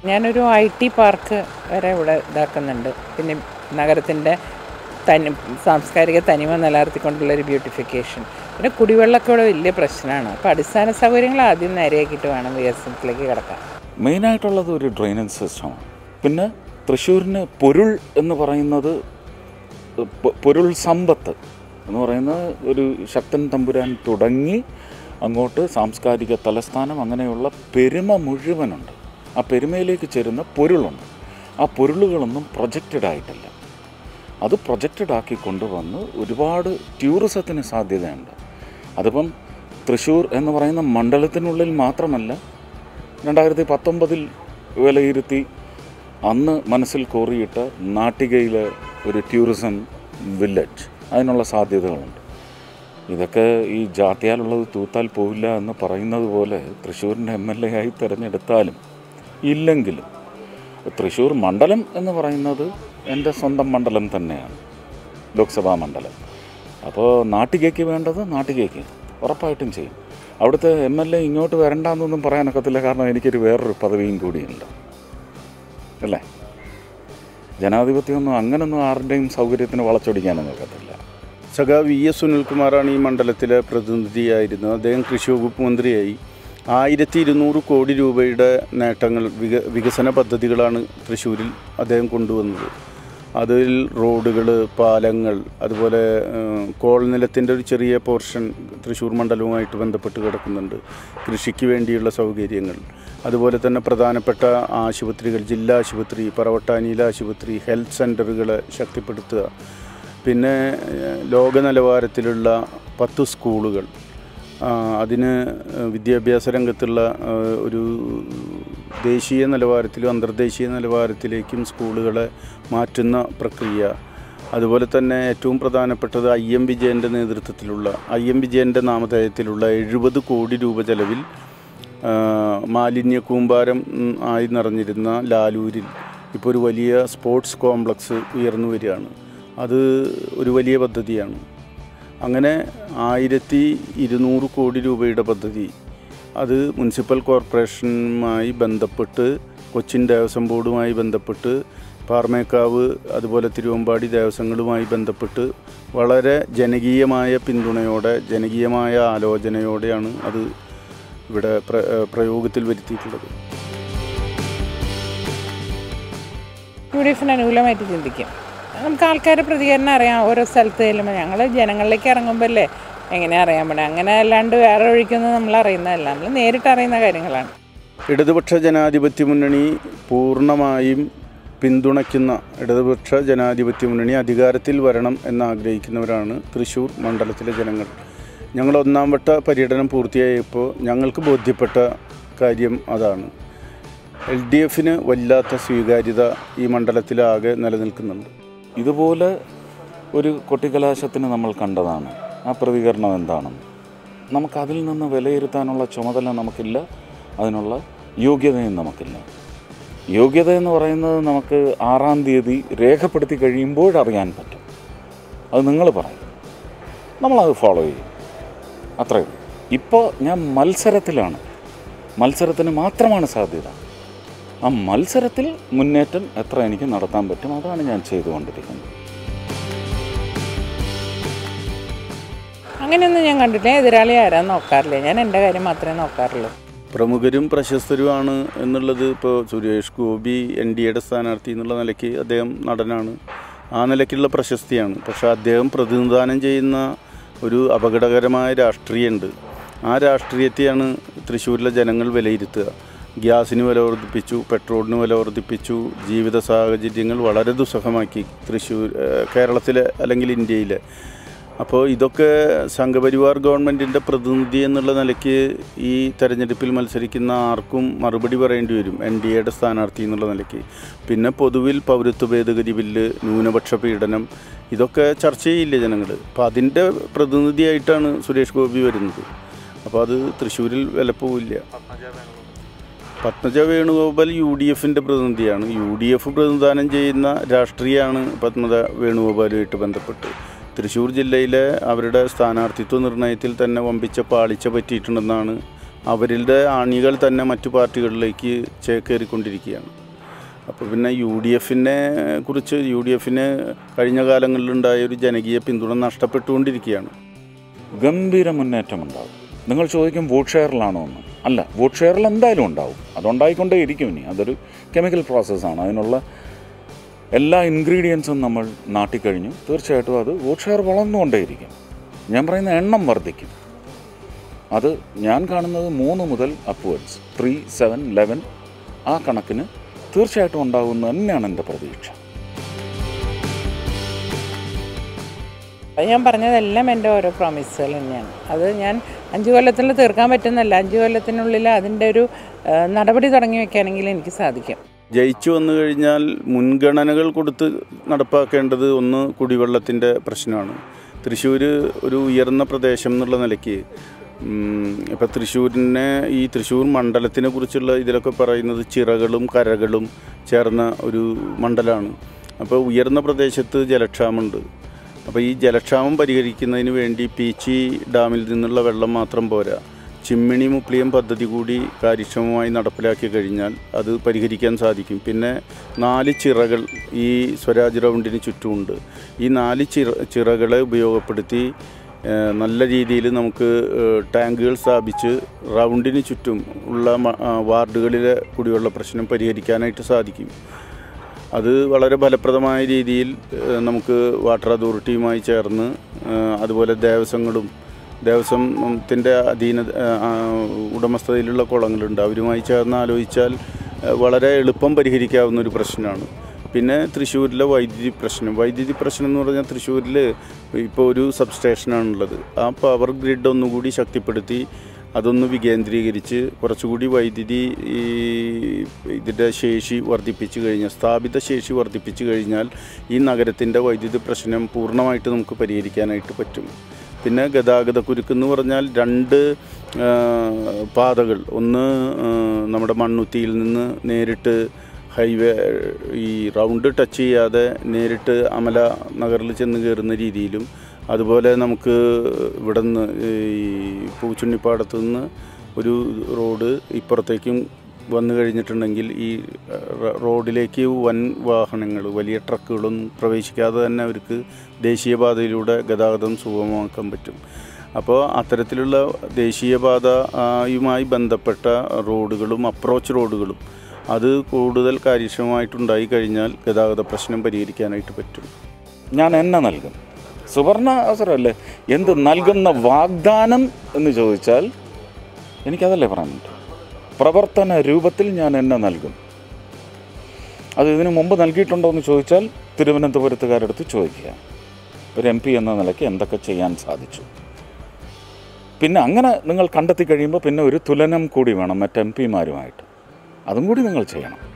ഞാനൊരു I T park വരെ ഇവിടെ ഇതാക്കുന്നുണ്ട് പിന്നെ നഗരത്തിൻ്റെ തനി സാംസ്കാരിക തനിമ നിലനിർത്തിക്കൊണ്ടുള്ളൊരു ബ്യൂട്ടിഫിക്കേഷൻ പിന്നെ കുടിവെള്ളമൊക്കെ ഇവിടെ വലിയ പ്രശ്നമാണ് അപ്പോൾ അടിസ്ഥാന സൗകര്യങ്ങൾ ആദ്യം നേരെയാക്കിയിട്ട് വേണം വികസനത്തിലേക്ക് കിടക്കാൻ മെയിനായിട്ടുള്ളത് ഒരു ഡ്രെയിനേജ് സിസ്റ്റമാണ് പിന്നെ തൃശ്ശൂരിന് പൊരുൾ എന്ന് പറയുന്നത് പൊ- പൊരുൾ സമ്പത്ത് എന്ന് പറയുന്നത് ഒരു ശക്തൻ തമ്പുരാൻ തുടങ്ങി അങ്ങോട്ട് സാംസ്കാരിക തലസ്ഥാനം അങ്ങനെയുള്ള പെരുമ മുഴുവനുണ്ട് ആ പെരുമയിലേക്ക് ചേരുന്ന പൊരുളുണ്ട് ആ പൊരുളുകളൊന്നും പ്രൊജക്റ്റഡ് ആയിട്ടില്ല അത് പ്രൊജക്റ്റഡ് ആക്കി കൊണ്ടുവന്ന് ഒരുപാട് ടൂറിസത്തിന് സാധ്യതയുണ്ട് അതിപ്പം തൃശ്ശൂർ എന്ന് പറയുന്ന മണ്ഡലത്തിനുള്ളിൽ മാത്രമല്ല രണ്ടായിരത്തി പത്തൊമ്പതിൽ വിലയിരുത്തി അന്ന് മനസ്സിൽ കോറിയിട്ട നാട്ടികയിലെ ഒരു ടൂറിസം വില്ലേജ് അതിനുള്ള സാധ്യതകളുണ്ട് ഇതൊക്കെ ഈ ജാത്യാലുള്ളത് തൂത്താൽ പോവില്ല എന്ന് പറയുന്നത് പോലെ തൃശ്ശൂരിൻ്റെ എം എൽ എ ആയി തിരഞ്ഞെടുത്താലും ഇല്ലെങ്കിലും തൃശ്ശൂർ മണ്ഡലം എന്ന് പറയുന്നത് എൻ്റെ സ്വന്തം മണ്ഡലം തന്നെയാണ് ലോക്സഭാ മണ്ഡലം അപ്പോൾ നാട്ടികയ്ക്ക് വേണ്ടത് നാട്ടികയ്ക്ക് ഉറപ്പായിട്ടും ചെയ്യും അവിടുത്തെ എം എൽ എ ഇങ്ങോട്ട് വരണ്ടെന്നൊന്നും പറയാനൊക്കത്തില്ല കാരണം എനിക്കൊരു വേറൊരു പദവിയും കൂടിയുണ്ട് അല്ലേ ജനാധിപത്യമൊന്നും അങ്ങനൊന്നും ആരുടെയും സൗകര്യത്തിന് വളച്ചൊടിക്കാനൊന്നും ഒക്കത്തില്ല സഖാ വി എസ് സുനിൽകുമാറാണ് ഈ മണ്ഡലത്തിലെ പ്രതിനിധിയായിരുന്നത് അദ്ദേഹം കൃഷി വകുപ്പ് മന്ത്രിയായി ആയിരത്തി ഇരുന്നൂറ് കോടി രൂപയുടെ നേട്ടങ്ങൾ വിക വികസന പദ്ധതികളാണ് തൃശ്ശൂരിൽ അദ്ദേഹം കൊണ്ടുവന്നത് അതിൽ റോഡുകൾ പാലങ്ങൾ അതുപോലെ ഏഹ്, കോൾ നിലത്തിൻ്റെ ഒരു ചെറിയ പോർഷൻ തൃശ്ശൂർ മണ്ഡലവുമായിട്ട് ബന്ധപ്പെട്ട് കിടക്കുന്നുണ്ട് കൃഷിക്ക് വേണ്ടിയുള്ള സൗകര്യങ്ങൾ അതുപോലെ തന്നെ പ്രധാനപ്പെട്ട ആശുപത്രികൾ ജില്ലാ ആശുപത്രി പറവട്ടാനിയിലെ ആശുപത്രി ഹെൽത്ത് സെൻ്ററുകളെ ശക്തിപ്പെടുത്തുക പിന്നെ ഏഹ്, ലോക നിലവാരത്തിലുള്ള പത്ത് സ്കൂളുകൾ ആ, അതിന് വിദ്യാഭ്യാസ രംഗത്തുള്ള ആ, ഒരു ദേശീയ നിലവാരത്തിലും അന്തർദേശീയ നിലവാരത്തിലേക്കും സ്കൂളുകളെ മാറ്റുന്ന പ്രക്രിയ അതുപോലെ തന്നെ ഏറ്റവും പ്രധാനപ്പെട്ടത് ഐ എം വിജയൻ്റെ നേതൃത്വത്തിലുള്ള ഐ എം വിജയൻ്റെ നാമധേയത്തിലുള്ള എഴുപത് കോടി രൂപ ചെലവിൽ ആ, മാലിന്യ കൂമ്പാരം ഉം, ആയി നിറഞ്ഞിരുന്ന ലാലൂരിൽ ഇപ്പോൾ ഒരു വലിയ സ്പോർട്സ് കോംപ്ലക്സ് ഉയർന്നു വരികയാണ് അത് ഒരു വലിയ പദ്ധതിയാണ് അങ്ങനെ ആയിരത്തി ഇരുന്നൂറ് കോടി രൂപയുടെ പദ്ധതി അത് മുനിസിപ്പൽ കോർപ്പറേഷനുമായി ബന്ധപ്പെട്ട് കൊച്ചിൻ ദേവസ്വം ബോർഡുമായി ബന്ധപ്പെട്ട് പാർമേക്കാവ് അതുപോലെ തിരുവമ്പാടി ദേവസ്വങ്ങളുമായി ബന്ധപ്പെട്ട് വളരെ ജനകീയമായ പിന്തുണയോടെ ജനകീയമായ ആലോചനയോടെയാണ് അത് ഇവിടെ പ്ര പ്രയോഗത്തിൽ വരുത്തിയിട്ടുള്ളത് യു ഡി എഫിന് അനുകൂലമായിട്ട് ചിന്തിക്കും നമുക്ക് ആൾക്കാരുടെ പ്രതികരണം അറിയാം ഓരോ സ്ഥലത്ത് ചെല്ലുമ്പോൾ ഞങ്ങൾ ജനങ്ങളിലേക്ക് ഇറങ്ങുമ്പോൾ അല്ലേ എങ്ങനെ അറിയാൻ പറ്റും അങ്ങനെ അല്ലാണ്ട് വേറെ ഒഴിക്കുന്നത് നമ്മൾ അറിയുന്നതല്ല നമ്മൾ നേരിട്ട് അറിയുന്ന കാര്യങ്ങളാണ് ഇടതുപക്ഷ ജനാധിപത്യ മുന്നണി പൂർണ്ണമായും പിന്തുണയ്ക്കുന്ന ഇടതുപക്ഷ ജനാധിപത്യ മുന്നണി അധികാരത്തിൽ വരണം എന്ന് ആഗ്രഹിക്കുന്നവരാണ് തൃശ്ശൂർ മണ്ഡലത്തിലെ ജനങ്ങൾ ഞങ്ങൾ ഒന്നാം വട്ട പര്യടനം പൂർത്തിയായപ്പോൾ ഞങ്ങൾക്ക് ബോധ്യപ്പെട്ട കാര്യം അതാണ് എൽ ഡി എഫിന് വല്ലാത്ത സ്വീകാര്യത ഈ മണ്ഡലത്തിലാകെ നിലനിൽക്കുന്നുണ്ട് ഇതുപോലെ ഒരു കൊട്ടിക്കലാശത്തിന് നമ്മൾ കണ്ടതാണ് ആ പ്രതികരണം എന്താണെന്ന് നമുക്കതിൽ നിന്ന് വിലയിരുത്താനുള്ള ചുമതല നമുക്കില്ല അതിനുള്ള യോഗ്യതയും നമുക്കില്ല യോഗ്യത എന്ന് പറയുന്നത് നമുക്ക് ആറാം തീയതി രേഖപ്പെടുത്തി കഴിയുമ്പോൾ അറിയാൻ പറ്റും അത് നിങ്ങൾ പറയും നമ്മളത് ഫോളോ ചെയ്യും അത്രയേ ഉള്ളൂ ഇപ്പോൾ ഞാൻ മത്സരത്തിലാണ് മത്സരത്തിന് മാത്രമാണ് സാധ്യത ആ മത്സരത്തിൽ മുന്നേറ്റം എത്ര എനിക്ക് നടത്താൻ പറ്റും അതാണ് ഞാൻ ചെയ്തുകൊണ്ടിരിക്കുന്നത് അങ്ങനെയൊന്നും ഞാൻ കണ്ടിട്ടില്ല എതിരാളി ആരാന്ന് നോക്കാറില്ല ഞാൻ എൻ്റെ കാര്യം മാത്രമേ നോക്കാറുള്ളൂ പ്രമുഖരും പ്രശസ്തരുമാണ് എന്നുള്ളത് ഇപ്പോൾ സുരേഷ് ഗോപി എൻ ഡി എയുടെ സ്ഥാനാർത്ഥി എന്നുള്ള നിലയ്ക്ക് അദ്ദേഹം നടനാണ് ആ നിലയ്ക്കുള്ള പ്രശസ്തിയാണ് പക്ഷേ അദ്ദേഹം പ്രതിനിധാനം ചെയ്യുന്ന ഒരു അപകടകരമായ രാഷ്ട്രീയമുണ്ട് ആ രാഷ്ട്രീയത്തെയാണ് തൃശ്ശൂരിലെ ജനങ്ങൾ വിലയിരുത്തുക ഗ്യാസിന് വില വർദ്ധിപ്പിച്ചു പെട്രോളിന് വില വർദ്ധിപ്പിച്ചു ജീവിത സാഹചര്യങ്ങൾ വളരെ ദുസ്സഹമാക്കി തൃശ്ശൂർ ഏഹ്, കേരളത്തിലെ അല്ലെങ്കിൽ ഇന്ത്യയിലെ അപ്പോൾ ഇതൊക്കെ സംഘപരിവാർ ഗവൺമെൻറ്റിൻ്റെ പ്രതിനിധി എന്നുള്ള നിലയ്ക്ക് ഈ തെരഞ്ഞെടുപ്പിൽ മത്സരിക്കുന്ന ആർക്കും മറുപടി പറയേണ്ടി വരും എൻ ഡി എയുടെ സ്ഥാനാർത്ഥി എന്നുള്ള നിലയ്ക്ക് പിന്നെ പൊതുവിൽ പൗരത്വ ഭേദഗതി ബില്ല് ന്യൂനപക്ഷ പീഡനം ഇതൊക്കെ ചർച്ച ചെയ്യില്ലേ ജനങ്ങൾ അപ്പോൾ അതിൻ്റെ പ്രതിനിധിയായിട്ടാണ് സുരേഷ് ഗോപി വരുന്നത് അപ്പോൾ അത് തൃശ്ശൂരിൽ വിലപ്പോവില്ല പത്മജ വേണുഗോപാൽ യു ഡി എഫിൻ്റെ പ്രതിനിധിയാണ് യു ഡി എഫ് പ്രതിനിധാനം ചെയ്യുന്ന രാഷ്ട്രീയമാണ് പത്മജ വേണുഗോപാലുമായിട്ട് ബന്ധപ്പെട്ട് തൃശ്ശൂർ ജില്ലയിലെ അവരുടെ സ്ഥാനാർത്ഥിത്വ നിർണയത്തിൽ തന്നെ വമ്പിച്ച പാളിച്ച പറ്റിയിട്ടുണ്ടെന്നാണ് അവരുടെ അണികൾ തന്നെ മറ്റു പാർട്ടികളിലേക്ക് ചേക്കേറിക്കൊണ്ടിരിക്കുകയാണ് അപ്പോൾ പിന്നെ യു ഡി എഫിനെ കുറിച്ച് യു ഡി എഫിന് കഴിഞ്ഞ കാലങ്ങളിലുണ്ടായ ഒരു ജനകീയ പിന്തുണ നഷ്ടപ്പെട്ടുകൊണ്ടിരിക്കുകയാണ് ഗംഭീര മുന്നേറ്റമുണ്ടാകും നിങ്ങൾ ചോദിക്കും വോട്ട് ഷെയറിലാണോ എന്ന് അല്ല വോട്ട് ഷെയറിൽ എന്തായാലും ഉണ്ടാവും അതുണ്ടായിക്കൊണ്ടേ ഇരിക്കും ഇനി അതൊരു കെമിക്കൽ പ്രോസസ്സാണ് അതിനുള്ള എല്ലാ ഇൻഗ്രീഡിയൻസും നമ്മൾ നാട്ടിക്കഴിഞ്ഞു തീർച്ചയായിട്ടും അത് വോട്ട് ഷെയർ വളർന്നുകൊണ്ടേയിരിക്കും ഞാൻ പറയുന്ന എണ്ണം വർദ്ധിക്കും അത് ഞാൻ കാണുന്നത് മൂന്ന് മുതൽ അപ്വേർഡ്സ് ത്രീ സെവൻ ലെവൻ ആ കണക്കിന് തീർച്ചയായിട്ടും ഉണ്ടാകുമെന്ന് തന്നെയാണ് എൻ്റെ പ്രതീക്ഷ അത് ഞാൻ പറഞ്ഞതെല്ലാം എൻ്റെ ഓരോ പ്രോമിസുകൾ തന്നെയാണ് അത് ഞാൻ അഞ്ച് കൊല്ലത്തിൽ തീർക്കാൻ പറ്റുന്നല്ല അഞ്ച് കൊല്ലത്തിനുള്ളിൽ അതിൻ്റെ ഒരു ആ, നടപടി തുടങ്ങി വെക്കാനെങ്കിൽ എനിക്ക് സാധിക്കും ജയിച്ചു വന്നു കഴിഞ്ഞാൽ മുൻഗണനകൾ കൊടുത്ത് നടപ്പാക്കേണ്ടത് ഒന്ന് കുടിവെള്ളത്തിൻ്റെ പ്രശ്നമാണ് തൃശ്ശൂർ ഒരു ഉയർന്ന പ്രദേശം എന്നുള്ള നിലയ്ക്ക് ഇപ്പം തൃശ്ശൂരിനെ ഈ തൃശ്ശൂർ മണ്ഡലത്തിനെ കുറിച്ചുള്ള ഇതിലൊക്കെ പറയുന്നത് ചിറകളും കരകളും ചേർന്ന ഒരു മണ്ഡലമാണ് അപ്പോൾ ഉയർന്ന പ്രദേശത്ത് ജലക്ഷാമമുണ്ട് അപ്പോൾ ഈ ജലക്ഷാമം പരിഹരിക്കുന്നതിന് വേണ്ടി പീച്ചി ഡാമിൽ നിന്നുള്ള വെള്ളം മാത്രം പോരാ ചിമ്മിണി മുപ്ലിയം പദ്ധതി കൂടി കാര്യക്ഷമമായി നടപ്പിലാക്കി കഴിഞ്ഞാൽ അത് പരിഹരിക്കാൻ സാധിക്കും പിന്നെ നാല് ചിറകൾ ഈ സ്വരാജ് റൗണ്ടിന് ചുറ്റുമുണ്ട് ഈ നാല് ചിറ ചിറകളെ ഉപയോഗപ്പെടുത്തി ഏഹ്, നല്ല രീതിയിൽ നമുക്ക് ഏഹ്, ടാങ്കുകൾ സ്ഥാപിച്ച് റൗണ്ടിന് ചുറ്റും ഉള്ള മ- ആ, വാർഡുകളിലെ കുടിവെള്ള പ്രശ്നം പരിഹരിക്കാനായിട്ട് സാധിക്കും അത് വളരെ ഫലപ്രദമായ രീതിയിൽ ഏഹ്, നമുക്ക് വാട്ടർ അതോറിറ്റിയുമായി ചേർന്ന് ഏഹ്, അതുപോലെ ദേവസ്വങ്ങളും ദേവസ്വത്തിൻ്റെ അധീന ഏഹ്, ആ, ഉടമസ്ഥതയിലുള്ള കുളങ്ങളുണ്ട് അവരുമായി ചേർന്ന് ആലോചിച്ചാൽ ഏഹ്, വളരെ എളുപ്പം പരിഹരിക്കാവുന്ന ഒരു പ്രശ്നമാണ് പിന്നെ തൃശ്ശൂരിലെ വൈദ്യുതി പ്രശ്നം വൈദ്യുതി പ്രശ്നം എന്ന് പറഞ്ഞാൽ തൃശ്ശൂരിൽ ഇപ്പോൾ ഒരു സബ്സ്റ്റേഷനാണുള്ളത് ആ പവർ ഗ്രിഡ് ഒന്നുകൂടി ശക്തിപ്പെടുത്തി അതൊന്ന് വികേന്ദ്രീകരിച്ച് കുറച്ചുകൂടി വൈദ്യുതി ഈ ഇതിൻ്റെ ശേഷി വർദ്ധിപ്പിച്ചു കഴിഞ്ഞാൽ സ്ഥാപിത ശേഷി വർദ്ധിപ്പിച്ചു കഴിഞ്ഞാൽ ഈ നഗരത്തിൻ്റെ വൈദ്യുതി പ്രശ്നം പൂർണ്ണമായിട്ട് നമുക്ക് പരിഹരിക്കാനായിട്ട് പറ്റും പിന്നെ ഗതാഗത കുരുക്കെന്ന് പറഞ്ഞാൽ രണ്ട് ആ, പാതകൾ ഒന്ന് ആ, നമ്മുടെ മണ്ണുത്തിയിൽ നിന്ന് നേരിട്ട് ഹൈവേ ഈ റൗണ്ട് ടച്ച് ചെയ്യാതെ നേരിട്ട് അമല നഗറിൽ ചെന്ന് കയറുന്ന രീതിയിലും അതുപോലെ നമുക്ക് ഇവിടെ നിന്ന് ഈ പൂച്ചുണ്ണിപ്പാടത്ത് നിന്ന് ഒരു റോഡ് ഇപ്പുറത്തേക്കും വന്നു കഴിഞ്ഞിട്ടുണ്ടെങ്കിൽ ഈ റ- റോഡിലേക്ക് വൻ വാഹനങ്ങൾ വലിയ ട്രക്കുകളൊന്നും പ്രവേശിക്കാതെ തന്നെ അവർക്ക് ദേശീയപാതയിലൂടെ ഗതാഗതം സുഗമമാക്കാൻ പറ്റും അപ്പോൾ അത്തരത്തിലുള്ള ദേശീയപാതയുമായി ബന്ധപ്പെട്ട റോഡുകളും അപ്രോച്ച് റോഡുകളും അത് കൂടുതൽ കാര്യക്ഷമമായിട്ടുണ്ടായി കഴിഞ്ഞാൽ ഗതാഗത പ്രശ്നം പരിഹരിക്കാനായിട്ട് പറ്റും ഞാൻ എന്നെ നൽകും സുവർണ അവസരമല്ലേ എന്ത് നൽകുന്ന വാഗ്ദാനം എന്ന് ചോദിച്ചാൽ എനിക്കതല്ലേ പറയാൻ പറ്റും പ്രവർത്തന രൂപത്തിൽ ഞാൻ എന്നെ നൽകും അത് ഇതിനു മുമ്പ് നൽകിയിട്ടുണ്ടോ എന്ന് ചോദിച്ചാൽ തിരുവനന്തപുരത്തുകാരടുത്ത് ചോദിക്കുക ഒരു എം പി എന്ന നിലയ്ക്ക് എന്തൊക്കെ ചെയ്യാൻ സാധിച്ചു പിന്നെ അങ്ങനെ നിങ്ങൾ കണ്ടെത്തി കഴിയുമ്പോൾ പിന്നെ ഒരു തുലനം കൂടി വേണം മറ്റ് എം പിമാരുമായിട്ട് അതും കൂടി നിങ്ങൾ ചെയ്യണം